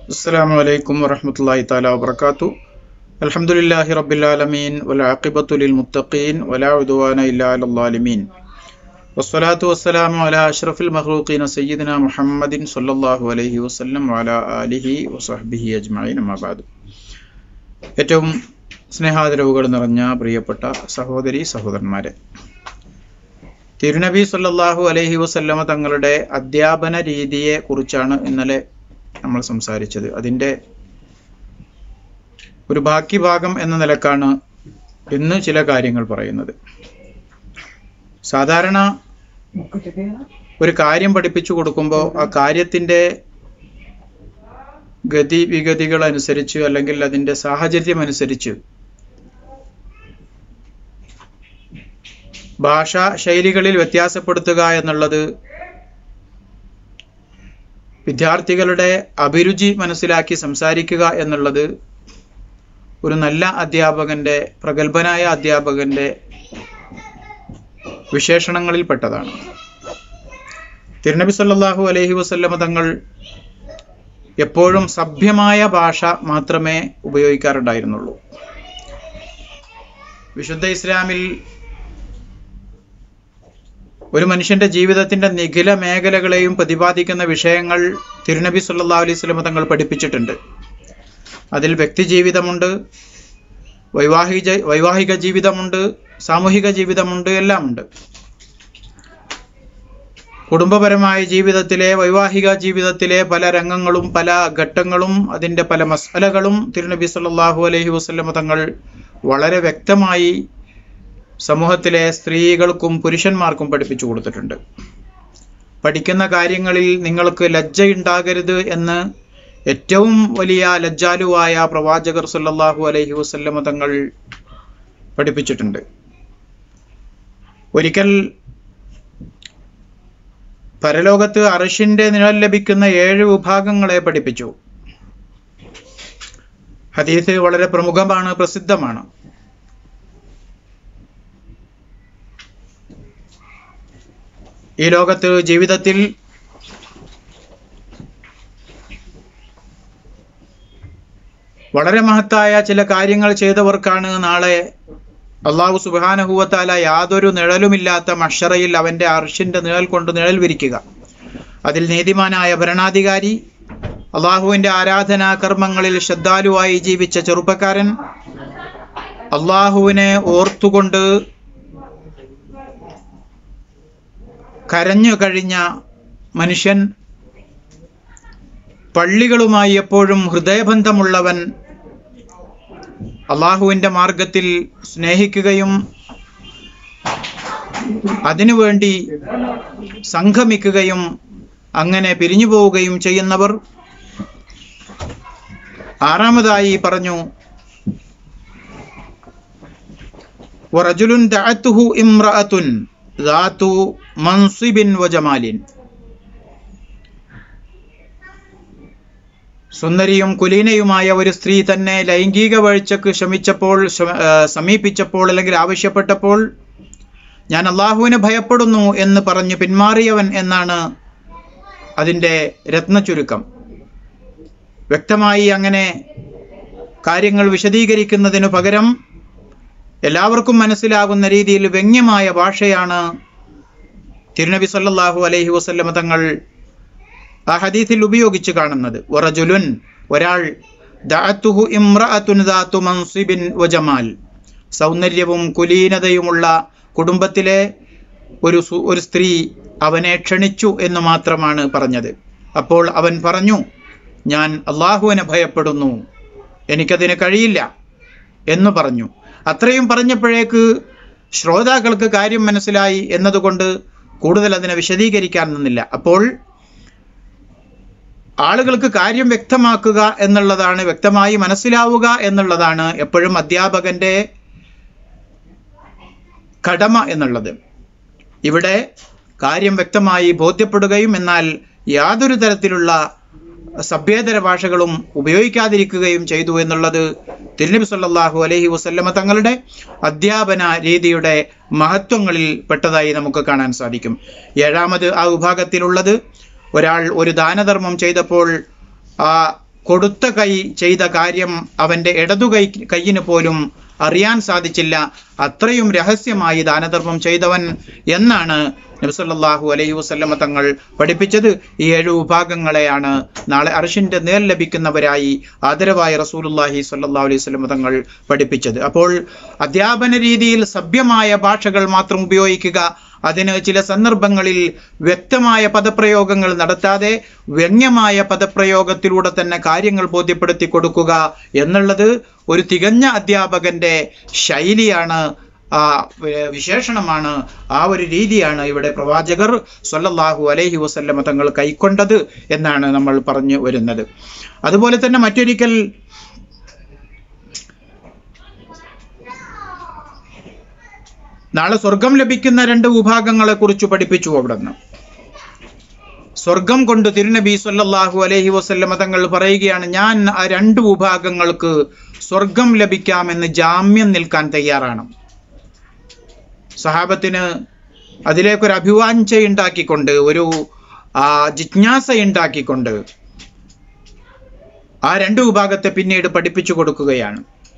السلام عليكم ورحمة الله تعالى وبركاته الحمد لله رب العالمين والعاقبة للمتقين ولا عدوان إلا على الظالمين والصلاة والسلام على أشرف المخلوقين سيدنا محمد صلى الله عليه وسلم وعلى آله وصحبه أجمعين أما بعد ഏറ്റവും സ്നേഹാദരവുകൾ നിറഞ്ഞ പ്രിയപ്പെട്ട സഹോദരി സഹോദരന്മാരെ തിരുനബി സല്ലല്ലാഹു അലൈഹി വസല്ലമ തങ്ങളുടെ അധ്യാപന രീതിയെ കുറിച്ചാണ് ഇന്നലെ നമ്മൾ സംസാരിച്ചത് അതിൻ്റെ ഒരു ബാക്കി ഭാഗം എന്ന നിലക്കാണ് ഇന്ന് ചില കാര്യങ്ങൾ പറയുന്നത് സാധാരണ ഒരു കാര്യം പഠിപ്പിച്ചു കൊടുക്കുമ്പോൾ ആ കാര്യത്തിൻ്റെ ഗതി വിഗതികൾ അനുസരിച്ച് അല്ലെങ്കിൽ അതിൻ്റെ സാഹചര്യം അനുസരിച്ച് ഭാഷാ ശൈലികളിൽ വ്യത്യാസപ്പെടുത്തുക എന്നുള്ളത് വിദ്യാർത്ഥികളുടെ അഭിരുചി മനസ്സിലാക്കി സംസാരിക്കുക എന്നുള്ളത് ഒരു നല്ല അധ്യാപകന്റെ പ്രഗത്ഭനായ അധ്യാപകന്റെ വിശേഷണങ്ങളിൽപ്പെട്ടതാണ് തിരുനബി സല്ലല്ലാഹു അലൈഹി വസല്ലമ തങ്ങൾ എപ്പോഴും സഭ്യമായ ഭാഷ മാത്രമേ ഉപയോഗിക്കാറുണ്ടായിരുന്നുള്ളൂ വിശുദ്ധ ഇസ്ലാമിൽ ഒരു മനുഷ്യന്റെ ജീവിതത്തിന്റെ നിഖില മേഖലകളെയും പ്രതിപാദിക്കുന്ന വിഷയങ്ങൾ തിരുനബി സല്ലാ അലൈഹി സ്വലമ തങ്ങൾ പഠിപ്പിച്ചിട്ടുണ്ട് അതിൽ വ്യക്തി ജീവിതമുണ്ട് വൈവാഹിക വൈവാഹിക ജീവിതമുണ്ട് സാമൂഹിക ജീവിതമുണ്ട് എല്ലാം ഉണ്ട് കുടുംബപരമായ ജീവിതത്തിലെ വൈവാഹിക ജീവിതത്തിലെ പല രംഗങ്ങളും പല ഘട്ടങ്ങളും അതിൻ്റെ പല മസാലകളും തിരുനബി സല്ലാഹു അലൈഹി വസ്ലമ തങ്ങൾ വളരെ വ്യക്തമായി സമൂഹത്തിലെ സ്ത്രീകൾക്കും പുരുഷന്മാർക്കും പഠിപ്പിച്ചു കൊടുത്തിട്ടുണ്ട് പഠിക്കുന്ന കാര്യങ്ങളിൽ നിങ്ങൾക്ക് ലജ്ജയുണ്ടാകരുത് എന്ന് ഏറ്റവും വലിയ ലജ്ജാലുവായ പ്രവാചകർ സല്ലല്ലാഹു അലൈഹി വസല്ലമ തങ്ങൾ പഠിപ്പിച്ചിട്ടുണ്ട് ഒരിക്കൽ പരലോകത്ത് അർഷിന്റെ നിഴൽ ലഭിക്കുന്ന ഏഴ് വിഭാഗങ്ങളെ പഠിപ്പിച്ചു ഹദീസ് വളരെ പ്രമുഖമാണ് പ്രസിദ്ധമാണ് ഈ ലോകത്ത് ജീവിതത്തിൽ വളരെ മഹത്തായ ചില കാര്യങ്ങൾ ചെയ്തവർക്കാണ് നാളെ അള്ളാഹു സുബാനഹുവത്താല യാതൊരു നിഴലുമില്ലാത്ത മഷറയിൽ അവന്റെ അർഷിന്റെ നിഴൽ കൊണ്ട് നിഴൽ വിരിക്കുക അതിൽ നീതിമാനായ ഭരണാധികാരി അള്ളാഹുവിന്റെ ആരാധനാ കർമ്മങ്ങളിൽ ശ്രദ്ധാലുവായി ജീവിച്ച ചെറുപ്പക്കാരൻ അള്ളാഹുവിനെ ഓർത്തുകൊണ്ട് കരഞ്ഞു കഴിഞ്ഞ മനുഷ്യൻ പള്ളികളുമായി എപ്പോഴും ഹൃദയബന്ധമുള്ളവൻ അള്ളാഹുവിൻ്റെ മാർഗത്തിൽ സ്നേഹിക്കുകയും അതിനുവേണ്ടി സംഗമിക്കുകയും അങ്ങനെ പിരിഞ്ഞു പോവുകയും ചെയ്യുന്നവർ ആറാമതായി പറഞ്ഞു വറജുലുൻ ദഅത്തുഹു ഇംറഅത്തുൻ ദാത്തു മൻസിബിൻ വജമാലിൻ സുന്ദരിയും കുലീനയുമായ ഒരു സ്ത്രീ തന്നെ ലൈംഗിക വീഴ്ചക്ക് ശ്രമിച്ചപ്പോൾ സമീപിച്ചപ്പോൾ അല്ലെങ്കിൽ ആവശ്യപ്പെട്ടപ്പോൾ ഞാൻ അള്ളാഹുവിനെ ഭയപ്പെടുന്നു എന്ന് പറഞ്ഞ് പിന്മാറിയവൻ എന്നാണ് അതിൻ്റെ രത്നചുരുക്കം വ്യക്തമായി അങ്ങനെ കാര്യങ്ങൾ വിശദീകരിക്കുന്നതിനു പകരം എല്ലാവർക്കും മനസ്സിലാകുന്ന രീതിയിൽ വ്യംഗ്യമായ ഭാഷയാണ് തിരുനബി സല്ലല്ലാഹു അലൈഹി വസല്ലമ തങ്ങൾ ആ ഹദീസിൽ ഉപയോഗിച്ച് കാണുന്നത് വറജുലുൻ ഒരാൾ ദഅത്തുഹു ഇംറഅത്തുൻ ദാത്തു മൻസിബിൻ വജമാൽ സൗന്ദര്യവും കുലീനതയുമുള്ള കുടുംബത്തിലെ ഒരു ഒരു സ്ത്രീ അവനെ ക്ഷണിച്ചു എന്ന് മാത്രമാണ് പറഞ്ഞത് അപ്പോൾ അവൻ പറഞ്ഞു ഞാൻ അള്ളാഹുവിനെ ഭയപ്പെടുന്നു എനിക്കതിന് കഴിയില്ല എന്ന് പറഞ്ഞു അത്രയും പറഞ്ഞപ്പോഴേക്ക് ശ്രോതാക്കൾക്ക് കാര്യം മനസ്സിലായി എന്നതുകൊണ്ട് കൂടുതൽ അതിനെ വിശദീകരിക്കാൻ നിന്നില്ല അപ്പോൾ ആളുകൾക്ക് കാര്യം വ്യക്തമാക്കുക എന്നുള്ളതാണ് വ്യക്തമായി മനസ്സിലാവുക എന്നുള്ളതാണ് എപ്പോഴും അധ്യാപകന്റെ കടമ എന്നുള്ളത് ഇവിടെ കാര്യം വ്യക്തമായി ബോധ്യപ്പെടുകയും എന്നാൽ യാതൊരു തരത്തിലുള്ള സഭ്യേതര ഭാഷകളും ഉപയോഗിക്കാതിരിക്കുകയും ചെയ്തു എന്നുള്ളത് തിരുനബി സല്ലല്ലാഹു അലൈഹി വസല്ലമ തങ്ങളുടെ അധ്യാപന രീതിയുടെ മഹത്വങ്ങളിൽ പെട്ടതായി നമുക്ക് കാണാൻ സാധിക്കും ഏഴാമത് ആ വിഭാഗത്തിലുള്ളത് ഒരാൾ ഒരു ദാനധർമ്മം ചെയ്തപ്പോൾ ആ കൊടുത്ത കൈ ചെയ്ത കാര്യം അവൻ്റെ ഇടതു കൈ കൈയിന് പോലും അറിയാൻ സാധിച്ചില്ല അത്രയും രഹസ്യമായി ദാനധർമ്മം ചെയ്തവൻ എന്നാണ് നബ്സല്ലാഹു അലൈഹി വസല്ലമ തങ്ങൾ പഠിപ്പിച്ചത് ഈ ഏഴു വിഭാഗങ്ങളെയാണ് നാളെ അർഷിന്റെ നേർ ലഭിക്കുന്നവരായി ആദരവായ റസൂലുല്ലാഹി സ്വല്ലല്ലാഹു അലൈഹി വസല്ലമ തങ്ങൾ പഠിപ്പിച്ചത് അപ്പോൾ അധ്യാപന രീതിയിൽ സഭ്യമായ ഭാഷകൾ മാത്രം ഉപയോഗിക്കുക അതിന് ചില സന്ദർഭങ്ങളിൽ വ്യക്തമായ പദപ്രയോഗങ്ങൾ നടത്താതെ വ്യംഗ്യമായ പദപ്രയോഗത്തിലൂടെ തന്നെ കാര്യങ്ങൾ ബോധ്യപ്പെടുത്തി കൊടുക്കുക എന്നുള്ളത് ഒരു തികഞ്ഞ അധ്യാപകന്റെ ശൈലിയാണ് ആ വി- വിശേഷണമാണ് ആ ഒരു രീതിയാണ് ഇവിടെ പ്രവാചകർ സ്വല്ലല്ലാഹു അലൈഹി വസല്ലമ തങ്ങൾ കൈക്കൊണ്ടത് എന്നാണ് നമ്മൾ പറഞ്ഞു വരുന്നത് അതുപോലെ തന്നെ മറ്റൊരിക്കൽ നാളെ സ്വർഗം ലഭിക്കുന്ന രണ്ട് വിഭാഗങ്ങളെ കുറിച്ച് പഠിപ്പിച്ചു അവിടുന്ന് സ്വർഗം കൊണ്ട് തിരുനബി സല്ലല്ലാഹു അലൈഹി വസല്ലമ തങ്ങൾ പറയുകയാണ് ഞാൻ ആ രണ്ട് വിഭാഗങ്ങൾക്ക് സ്വർഗം ലഭിക്കാമെന്ന് ജാമ്യം നിൽക്കാൻ തയ്യാറാണ് സഹാബത്തിന് അതിലേക്കൊരു അഭിവാഞ്ചയുണ്ടാക്കിക്കൊണ്ട് ഒരു ആ, ജിജ്ഞാസയുണ്ടാക്കിക്കൊണ്ട് ആ രണ്ട് വിഭാഗത്തെ പിന്നീട് പഠിപ്പിച്ചു കൊടുക്കുകയാണ്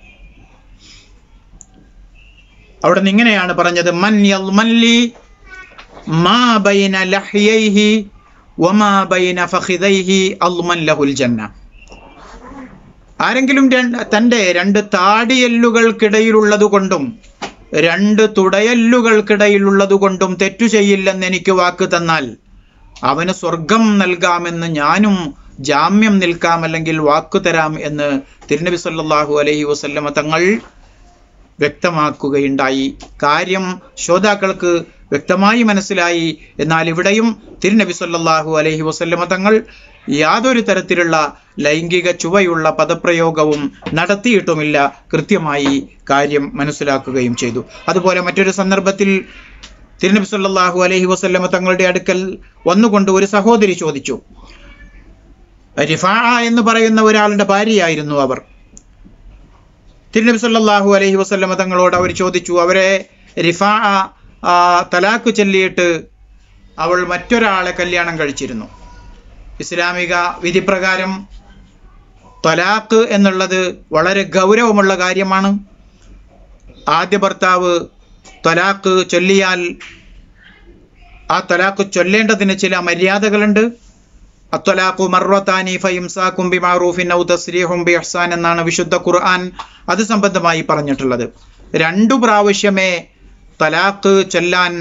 അവിടെ നിന്ന് ഇങ്ങനെയാണ് പറഞ്ഞത് മൻ യൽമല്ലി മാ ബൈന ലഹ്യൈഹി വമാ ബൈന ഫഖിദൈഹി അൽമൻ ലഹുൽ ജന്ന ആരെങ്കിലും രണ്ട് തൻ്റെ രണ്ട് താടിയെല്ലുകൾക്കിടയിലുള്ളത് കൊണ്ടും രണ്ട് തുടയല്ലുകൾക്കിടയിലുള്ളത് കൊണ്ടും തെറ്റു ചെയ്യില്ലെന്ന് എനിക്ക് വാക്ക് തന്നാൽ അവന് സ്വർഗം നൽകാമെന്ന് ഞാനും ജാമ്യം നിൽക്കാം അല്ലെങ്കിൽ വാക്കു തരാം എന്ന് തിരുനബി സല്ലല്ലാഹു അലൈഹി വസല്ലമ തങ്ങൾ വ്യക്തമാക്കുകയുണ്ടായി കാര്യം ശ്രോതാക്കൾക്ക് വ്യക്തമായി മനസ്സിലായി എന്നാൽ ഇവിടെയും തിരുനബി സല്ലല്ലാഹു അലൈഹി വസല്ലമ തങ്ങൾ യാതൊരു തരത്തിലുള്ള ലൈംഗിക ചുവയുള്ള പദപ്രയോഗവും നടത്തിയിട്ടുമില്ല കൃത്യമായി കാര്യം മനസ്സിലാക്കുകയും ചെയ്തു അതുപോലെ മറ്റൊരു സന്ദർഭത്തിൽ തിരുനബി സല്ലല്ലാഹു അലൈഹി വസല്ലമ തങ്ങളുടെ അടുക്കൽ വന്നുകൊണ്ട് ഒരു സഹോദരി ചോദിച്ചു റിഫാ എന്ന് പറയുന്ന ഒരാളുടെ ഭാര്യയായിരുന്നു അവർ തിരുനബി സല്ലല്ലാഹു അലൈഹി വസല്ലമ തങ്ങളോട് അവർ ചോദിച്ചു അവരെ റിഫാ ആ, തലാക്ക് ചൊല്ലിയിട്ട് അവൾ മറ്റൊരാളെ കല്യാണം കഴിച്ചിരുന്നു ഇസ്ലാമിക വിധിപ്രകാരം തലാക്ക് എന്നുള്ളത് വളരെ ഗൗരവമുള്ള കാര്യമാണ് ആദ്യ ഭർത്താവ് തലാക്ക് ചൊല്ലിയാൽ ആ തലാക്ക് ചൊല്ലേണ്ടതിന് ചില മര്യാദകളുണ്ട് അത്വലാഖു മർവത്താനി ഫയിംസാക്കും ബിമാറൂഫിൻ ഔ തസ്രീഹും ബി ഇഹ്സാൻ എന്നാണ് വിശുദ്ധ ഖുർആൻ അത് സംബന്ധമായി പറഞ്ഞിട്ടുള്ളത് രണ്ടു പ്രാവശ്യമേ തലാഖ് ചൊല്ലാൻ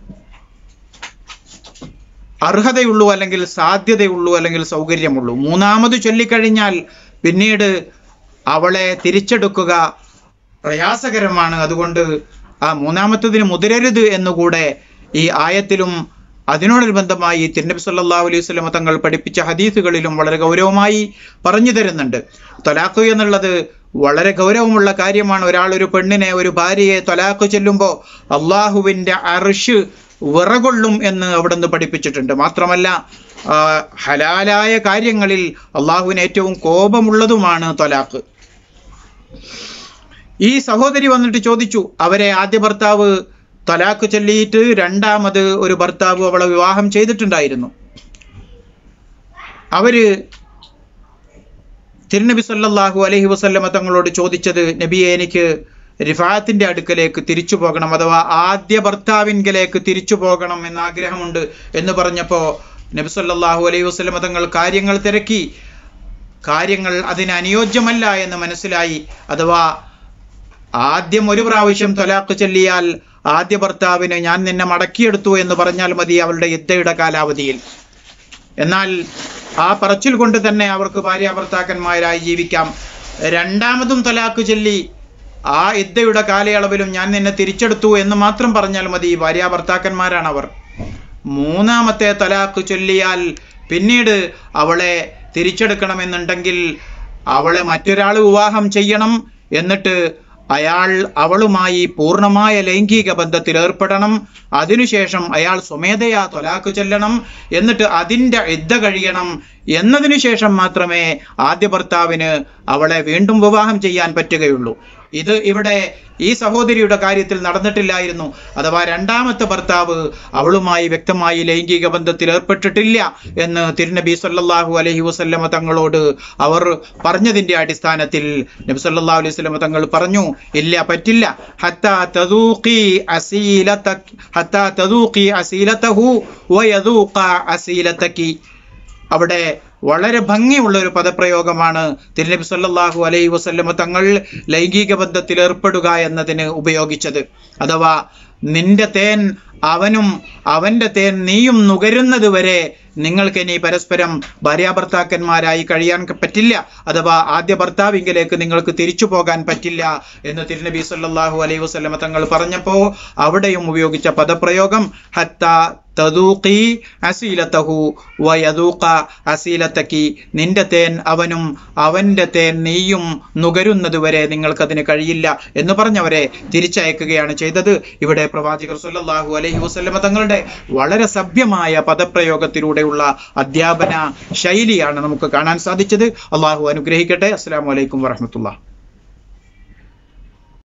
അർഹതയുള്ളൂ അല്ലെങ്കിൽ സാധ്യതയുള്ളൂ അല്ലെങ്കിൽ സൗകര്യമുള്ളൂ മൂന്നാമത് ചൊല്ലിക്കഴിഞ്ഞാൽ പിന്നീട് അവളെ തിരിച്ചെടുക്കുക പ്രയാസകരമാണ് അതുകൊണ്ട് ആ മൂന്നാമത്തതിന് മുതിരരുത് എന്നുകൂടെ ഈ ആയത്തിലും അതിനോടനുബന്ധമായി തിരുനബി സല്ലല്ലാഹു അലൈഹി വസല്ലമ തങ്ങൾ പഠിപ്പിച്ച ഹദീസുകളിലും വളരെ ഗൗരവമായി പറഞ്ഞു തരുന്നുണ്ട് തൊലാഖ് എന്നുള്ളത് വളരെ ഗൗരവമുള്ള കാര്യമാണ് ഒരാൾ ഒരു പെണ്ണിനെ ഒരു ഭാര്യയെ തൊലാഖ് ചെല്ലുമ്പോൾ അള്ളാഹുവിൻ്റെ അർഷ് വിറകൊള്ളും എന്ന് അവിടുന്ന് പഠിപ്പിച്ചിട്ടുണ്ട് മാത്രമല്ല ആ, ഹലാലായ കാര്യങ്ങളിൽ അള്ളാഹുവിന് ഏറ്റവും കോപമുള്ളതുമാണ് തൊലാഖ് ഈ സഹോദരി വന്നിട്ട് ചോദിച്ചു അവരെ ആദ്യ ഭർത്താവ് തലാക്ക് ചൊല്ലിയിട്ട് രണ്ടാമത് ഒരു ഭർത്താവ് അവളെ വിവാഹം ചെയ്തിട്ടുണ്ടായിരുന്നു അവര് തിരുനബി സല്ലല്ലാഹു അലൈഹി വസല്ലമ തങ്ങളോട് ചോദിച്ചത് നബിയെ എനിക്ക് റിഫാത്തിന്റെ അടുക്കലേക്ക് തിരിച്ചു പോകണം അഥവാ ആദ്യ ഭർത്താവിൻകലേക്ക് തിരിച്ചു പോകണം എന്ന ആഗ്രഹമുണ്ട് എന്ന് പറഞ്ഞപ്പോ നബി സല്ലല്ലാഹു അലൈഹി വസല്ലമ തങ്ങൾ കാര്യങ്ങൾ തിരക്കി കാര്യങ്ങൾ അതിന് അനുയോജ്യമല്ല എന്ന് മനസ്സിലായി അഥവാ ആദ്യം ഒരു പ്രാവശ്യം തൊലാക്ക് ചൊല്ലിയാൽ ആദ്യ ഭർത്താവിന് ഞാൻ നിന്നെ മടക്കിയെടുത്തു എന്ന് പറഞ്ഞാൽ മതി അവളുടെ യുദ്ധയുടെ കാലാവധിയിൽ എന്നാൽ ആ പറച്ചിൽ കൊണ്ട് തന്നെ അവർക്ക് ഭാര്യാഭർത്താക്കന്മാരായി ജീവിക്കാം രണ്ടാമതും തലാക്ക് ചൊല്ലി ആ യുദ്ധയുടെ കാലയളവിലും ഞാൻ നിന്നെ തിരിച്ചെടുത്തു എന്ന് മാത്രം പറഞ്ഞാൽ മതി ഭാര്യാഭർത്താക്കന്മാരാണ് അവർ മൂന്നാമത്തെ തലാക്ക് ചൊല്ലിയാൽ പിന്നീട് അവളെ തിരിച്ചെടുക്കണമെന്നുണ്ടെങ്കിൽ അവളെ മറ്റൊരാൾ വിവാഹം ചെയ്യണം എന്നിട്ട് അയാൾ അവളുമായി പൂർണ്ണമായ ലൈംഗിക ബന്ധത്തിൽ ഏർപ്പെടണം അതിനുശേഷം അയാൾ സ്വമേധയാ തൊലാക്ക് ചെല്ലണം എന്നിട്ട് അതിൻ്റെ യുദ്ധ കഴിയണം എന്നതിനു ശേഷം മാത്രമേ ആദ്യ ഭർത്താവിന് അവളെ വീണ്ടും വിവാഹം ചെയ്യാൻ പറ്റുകയുള്ളൂ ഇത് ഇവിടെ ഈ സഹോദരിയുടെ കാര്യത്തിൽ നടന്നിട്ടില്ലായിരുന്നു അഥവാ രണ്ടാമത്തെ ഭർത്താവ് അവളുമായി വ്യക്തമായി ലൈംഗിക ബന്ധത്തിൽ ഏർപ്പെട്ടിട്ടില്ല എന്ന് തിരുനബി സല്ലല്ലാഹു അലൈഹി വസല്ലമ തങ്ങളോട് അവർ പറഞ്ഞതിന്റെ അടിസ്ഥാനത്തിൽ നബി സല്ലല്ലാഹു അലൈഹി വസല്ലമ തങ്ങൾ പറഞ്ഞു ഇല്ല പറ്റില്ല ഹത്താ തദൂഖി അസീലതക് ഹത്താ തദൂഖി അസീലതഹു വയദൂഖ അസീലതകി അവിടെ വളരെ ഭംഗിയുള്ള ഒരു പദപ്രയോഗമാണ് തിരുനബി സല്ലല്ലാഹു അലൈഹി വസല്ലമ തങ്ങൾ ലൈംഗിക ബന്ധത്തിൽ ഏർപ്പെടുക എന്നതിന് ഉപയോഗിച്ചത് അഥവാ നിന്റെ തേൻ അവനും അവന്റെ തേൻ നീയും നുകരുന്നത് വരെ നിങ്ങൾക്ക് ഇനി പരസ്പരം ഭാര്യാഭർത്താക്കന്മാരായി കഴിയാൻ പറ്റില്ല അഥവാ ആദ്യ ഭർത്താവിങ്കിലേക്ക് നിങ്ങൾക്ക് തിരിച്ചു പോകാൻ പറ്റില്ല എന്ന് തിരുനബി സല്ലല്ലാഹു അലൈഹി വസല്ലമ തങ്ങൾ പറഞ്ഞപ്പോൾ അവിടെയും ഉപയോഗിച്ച പദപ്രയോഗം ഹത്ത തദൂഖി അസീലത്തഹു വയദൂഖ അസീലത്തക്കി നിന്റെ തേൻ അവനും അവന്റെ തേൻ നീയും നുകരുന്നത് വരെ നിങ്ങൾക്കതിന് കഴിയില്ല എന്ന് പറഞ്ഞവരെ തിരിച്ചയക്കുകയാണ് ചെയ്തത് ഇവിടെ പ്രവാചകർ സല്ലല്ലാഹു അലൈഹി വസല്ലമ തങ്ങളുടെ വളരെ സഭ്യമായ പദപ്രയോഗത്തിലൂടെയുള്ള അധ്യാപന ശൈലിയാണ് നമുക്ക് കാണാൻ സാധിച്ചത് അള്ളാഹു അനുഗ്രഹിക്കട്ടെ അസ്സാം വലൈക്കും വറഹമത്തുള്ള